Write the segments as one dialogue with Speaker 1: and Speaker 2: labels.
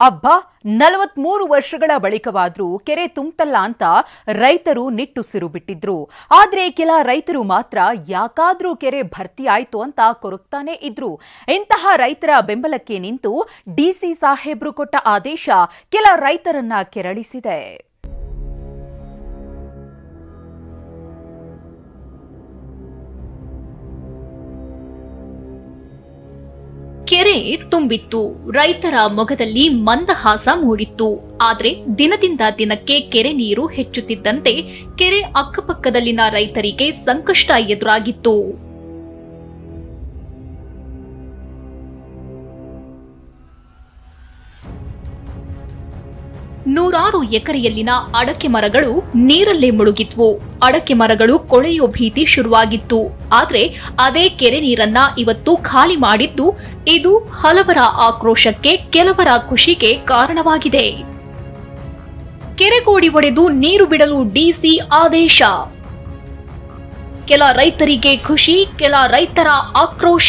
Speaker 1: ಅಬ್ಬಾ ನಲವತ್ಮೂರು ವರ್ಷಗಳ ಬಳಿಕವಾದ್ರೂ ಕೆರೆ ತುಂಬತಲ್ಲ ಅಂತ ರೈತರು ನಿಟ್ಟುಸಿರು ಬಿಟ್ಟಿದ್ರು ಆದ್ರೆ ಕೆಲ ರೈತರು ಮಾತ್ರ ಯಾಕಾದ್ರೂ ಕೆರೆ ಭರ್ತಿ ಆಯ್ತು ಅಂತ ಕೊರಗ್ತಾನೆ ಇದ್ರು ಇಂತಹ ರೈತರ ಬೆಂಬಲಕ್ಕೆ ನಿಂತು ಡಿಸಿ ಸಾಹೇಬ್ರು ಕೊಟ್ಟ ಆದೇಶ ಕೆಲ ರೈತರನ್ನ ಕೆರಳಿಸಿದೆ
Speaker 2: ಕೆರೆ ತುಂಬಿತ್ತು ರೈತರ ಮೊಗದಲ್ಲಿ ಮಂದಹಾಸ ಮೂಡಿತ್ತು ಆದ್ರೆ ದಿನದಿಂದ ದಿನಕ್ಕೆ ಕೆರೆ ನೀರು ಹೆಚ್ಚುತ್ತಿದ್ದಂತೆ ಕೆರೆ ಅಕ್ಕಪಕ್ಕದಲ್ಲಿನ ರೈತರಿಗೆ ಸಂಕಷ್ಟ ಎದುರಾಗಿತ್ತು ನೂರಾರು ಎಕರೆಯಲ್ಲಿನ ಅಡಕೆ ಮರಗಳು ನೀರಲ್ಲೇ ಮುಳುಗಿದ್ವು ಅಡಕೆ ಮರಗಳು ಕೊಳೆಯೋ ಭೀತಿ ಶುರುವಾಗಿತ್ತು ಆದ್ರೆ ಅದೇ ಕೆರೆ ನೀರನ್ನ ಇವತ್ತು ಖಾಲಿ ಮಾಡಿದ್ದು ಇದು ಹಲವರ ಆಕ್ರೋಶಕ್ಕೆ ಕೆಲವರ ಖುಷಿಗೆ ಕಾರಣವಾಗಿದೆ ಕೆರೆಗೋಡಿ ಒಡೆದು ನೀರು ಬಿಡಲು ಡಿಸಿ ಆದೇಶ ಕೆಲ ರೈತರಿಗೆ ಖುಷಿ ಕೆಲ ರೈತರ ಆಕ್ರೋಶ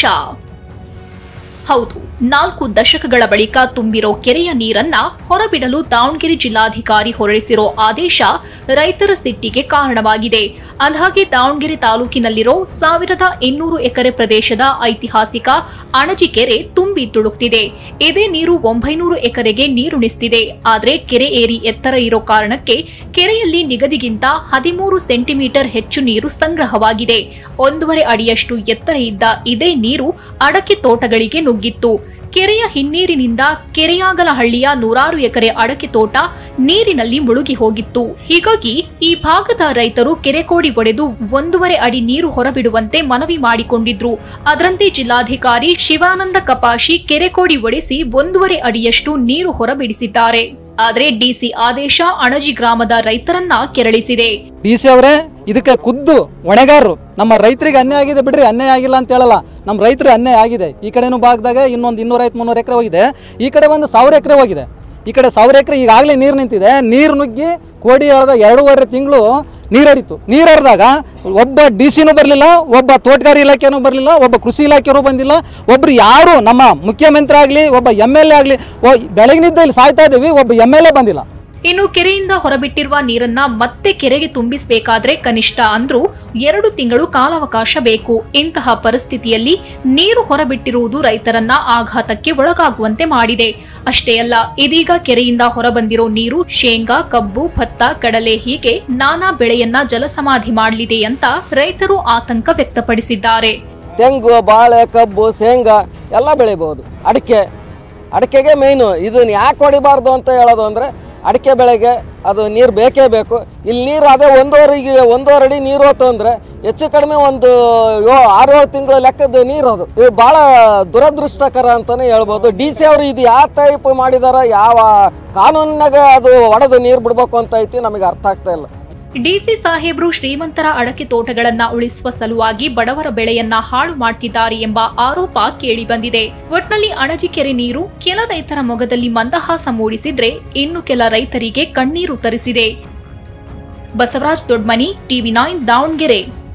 Speaker 2: ಹೌದು ನಾಲ್ಕು ದಶಕಗಳ ಬಳಿಕ ತುಂಬಿರೋ ಕೆರೆಯ ನೀರನ್ನ ಹೊರಬಿಡಲು ದಾವಣಗೆರೆ ಜಿಲ್ಲಾಧಿಕಾರಿ ಹೊರಡಿಸಿರೋ ಆದೇಶ ರೈತರ ಸಿಟ್ಟಿಗೆ ಕಾರಣವಾಗಿದೆ ಅಂದಹಾಗೆ ದಾವಣಗೆರೆ ತಾಲೂಕಿನಲ್ಲಿರೋ ಸಾವಿರದ ಇನ್ನೂರು ಎಕರೆ ಪ್ರದೇಶದ ಐತಿಹಾಸಿಕ ಅಣಜಿ ಕೆರೆ ತುಂಬಿ ತುಳುಕ್ತಿದೆ ಇದೇ ನೀರು ಒಂಬೈನೂರು ಎಕರೆಗೆ ನೀರುಣಿಸ್ತಿದೆ ಆದ್ರೆ ಕೆರೆ ಏರಿ ಎತ್ತರ ಇರೋ ಕಾರಣಕ್ಕೆ ಕೆರೆಯಲ್ಲಿ ನಿಗದಿಗಿಂತ ಹದಿಮೂರು ಸೆಂಟಿಮೀಟರ್ ಹೆಚ್ಚು ನೀರು ಸಂಗ್ರಹವಾಗಿದೆ ಒಂದೂವರೆ ಅಡಿಯಷ್ಟು ಎತ್ತರ ಇದ್ದ ಇದೇ ನೀರು ಅಡಕೆ ತೋಟಗಳಿಗೆ ನುಗ್ಗಿತ್ತು ಕೆರೆಯ ಹಿನ್ನೀರಿನಿಂದ ಕೆರೆಯಾಗಲಹಳ್ಳಿಯ ನೂರಾರು ಎಕರೆ ಅಡಕೆ ತೋಟ ನೀರಿನಲ್ಲಿ ಮುಳುಗಿ ಹೋಗಿತ್ತು ಹೀಗಾಗಿ ಈ ಭಾಗದ ರೈತರು ಕೆರೆಕೋಡಿ ಒಡೆದು ಒಂದೂವರೆ ಅಡಿ ನೀರು ಹೊರಬಿಡುವಂತೆ ಮನವಿ ಮಾಡಿಕೊಂಡಿದ್ರು ಅದರಂತೆ ಜಿಲ್ಲಾಧಿಕಾರಿ ಶಿವಾನಂದ ಕಪಾಶಿ ಕೆರೆಕೋಡಿ ಒಡೆಸಿ ಒಂದೂವರೆ ಅಡಿಯಷ್ಟು ನೀರು ಹೊರಬಿಡಿಸಿದ್ದಾರೆ ಆದರೆ ಡಿಸಿ ಆದೇಶ ಅಣಜಿ ಗ್ರಾಮದ ರೈತರನ್ನ ಕೆರಳಿಸಿದೆ
Speaker 3: ಡಿ ಸಿ ಅವರೇ ಇದಕ್ಕೆ ಖುದ್ದು ಹೊಣೆಗಾರರು ನಮ್ಮ ರೈತರಿಗೆ ಅನ್ಯಾಯ ಆಗಿದೆ ಬಿಡ್ರಿ ಅನ್ಯಾಯ ಆಗಿಲ್ಲ ಅಂತ ಹೇಳಲ್ಲ ನಮ್ಮ ರೈತರಿಗೆ ಅನ್ಯಾಯ ಆಗಿದೆ ಈ ಕಡೆನೂ ಭಾಗದಾಗ ಇನ್ನೊಂದು ಇನ್ನೂರೈವತ್ತು ಮುನ್ನೂರು ಎಕರೆ ಹೋಗಿದೆ ಈ ಕಡೆ ಒಂದು ಸಾವಿರ ಎಕರೆ ಹೋಗಿದೆ ಈ ಕಡೆ ಸಾವಿರ ಎಕರೆ ಈಗಾಗಲೇ ನೀರು ನಿಂತಿದೆ ನೀರು ನುಗ್ಗಿ ಕೋಡಿ ಎಳೆದ ಎರಡೂವರೆ ತಿಂಗಳು ನೀರು ಹರಿತು ನೀರು ಹರಿದಾಗ ಒಬ್ಬ ಡಿ ಸಿನೂ ಬರಲಿಲ್ಲ ಒಬ್ಬ ತೋಟಗಾರಿ ಇಲಾಖೆನೂ ಬರಲಿಲ್ಲ ಒಬ್ಬ ಕೃಷಿ ಇಲಾಖೆಯವರು ಬಂದಿಲ್ಲ ಒಬ್ರು ಯಾರು ನಮ್ಮ ಮುಖ್ಯಮಂತ್ರಿ ಆಗಲಿ ಒಬ್ಬ ಎಮ್ ಎಲ್ ಎ ಆಗಲಿ ಬೆಳಗಿನಿಂದ ಇಲ್ಲಿ ಸಾಯ್ತಾ ಇದ್ದೀವಿ ಒಬ್ಬ ಎಮ್ ಎಲ್ ಎ ಬಂದಿಲ್ಲ
Speaker 2: ಇನ್ನು ಕೆರೆಯಿಂದ ಹೊರಬಿಟ್ಟಿರುವ ನೀರನ್ನ ಮತ್ತೆ ಕೆರೆಗೆ ತುಂಬಿಸಬೇಕಾದ್ರೆ ಕನಿಷ್ಠ ಅಂದ್ರೂ ಎರಡು ತಿಂಗಳು ಕಾಲಾವಕಾಶ ಬೇಕು ಇಂತಹ ಪರಿಸ್ಥಿತಿಯಲ್ಲಿ ನೀರು ಹೊರಬಿಟ್ಟಿರುವುದು ರೈತರನ್ನ ಆಘಾತಕ್ಕೆ ಒಳಗಾಗುವಂತೆ ಮಾಡಿದೆ ಅಷ್ಟೇ ಅಲ್ಲ ಇದೀಗ ಕೆರೆಯಿಂದ ಹೊರಬಂದಿರೋ ನೀರು ಶೇಂಗಾ ಕಬ್ಬು ಭತ್ತ ಕಡಲೆ ಹೀಗೆ ನಾನಾ ಬೆಳೆಯನ್ನ ಜಲಸಮಾಧಿ ಮಾಡಲಿದೆ ಅಂತ ರೈತರು ಆತಂಕ ವ್ಯಕ್ತಪಡಿಸಿದ್ದಾರೆ
Speaker 4: ತೆಂಗು ಬಾಳೆ ಕಬ್ಬು ಶೇಂಗಾ ಎಲ್ಲ ಬೆಳಿಬೋದು ಅಡಿಕೆ ಅಡಿಕೆಗೆ ಮೇಯ್ನು ಇದನ್ನ ಯಾಕೆ ಹೊಡಿಬಾರ್ದು ಅಂತ ಹೇಳೋದು ಅಂದರೆ ಅಡಿಕೆ ಬೆಳೆಗೆ ಅದು ನೀರು ಬೇಕೇ ಬೇಕು ಇಲ್ಲಿ ನೀರು ಅದೇ ಒಂದೂವರೆಗೆ ಒಂದೂವರೆ ಅಡಿ ನೀರು ಹೋತು ಅಂದರೆ ಹೆಚ್ಚು ಕಡಿಮೆ ಒಂದು ಯೋ ಆರು ಏಳು ತಿಂಗಳ ಲೆಕ್ಕದ ನೀರು ಅದು ಇದು ಭಾಳ ದುರದೃಷ್ಟಕರ ಅಂತಲೇ ಹೇಳ್ಬೋದು ಡಿ ಸಿ ಅವರು ಇದು ಯಾವ ಟೈಪ್ ಮಾಡಿದಾರ ಯಾವ ಕಾನೂನಿನಾಗ ಅದು ಒಡೆದು ನೀರು ಬಿಡ್ಬೇಕು ಅಂತ ಐತಿ ನಮಗೆ ಅರ್ಥ ಆಗ್ತಾ ಇಲ್ಲ
Speaker 2: ಡಿಸಿ ಸಾಹೇಬ್ರು ಶ್ರೀಮಂತರ ಅಡಕೆ ತೋಟಗಳನ್ನ ಉಳಿಸುವ ಸಲುವಾಗಿ ಬಡವರ ಬೆಳೆಯನ್ನ ಹಾಳು ಮಾಡ್ತಿದ್ದಾರೆ ಎಂಬ ಆರೋಪ ಕೇಳಿಬಂದಿದೆ ಒಟ್ನಲ್ಲಿ ಅಣಜಿ ಕೆರೆ ನೀರು ಕೆಲ ರೈತರ ಮೊಗದಲ್ಲಿ ಮಂದಹಾಸ ಮೂಡಿಸಿದ್ರೆ ಇನ್ನು ಕೆಲ ರೈತರಿಗೆ ಕಣ್ಣೀರು ತರಿಸಿದೆ ಬಸವರಾಜ್ ದೊಡ್ಮನಿ ಟಿವಿ ನೈನ್ ದಾವಣಗೆರೆ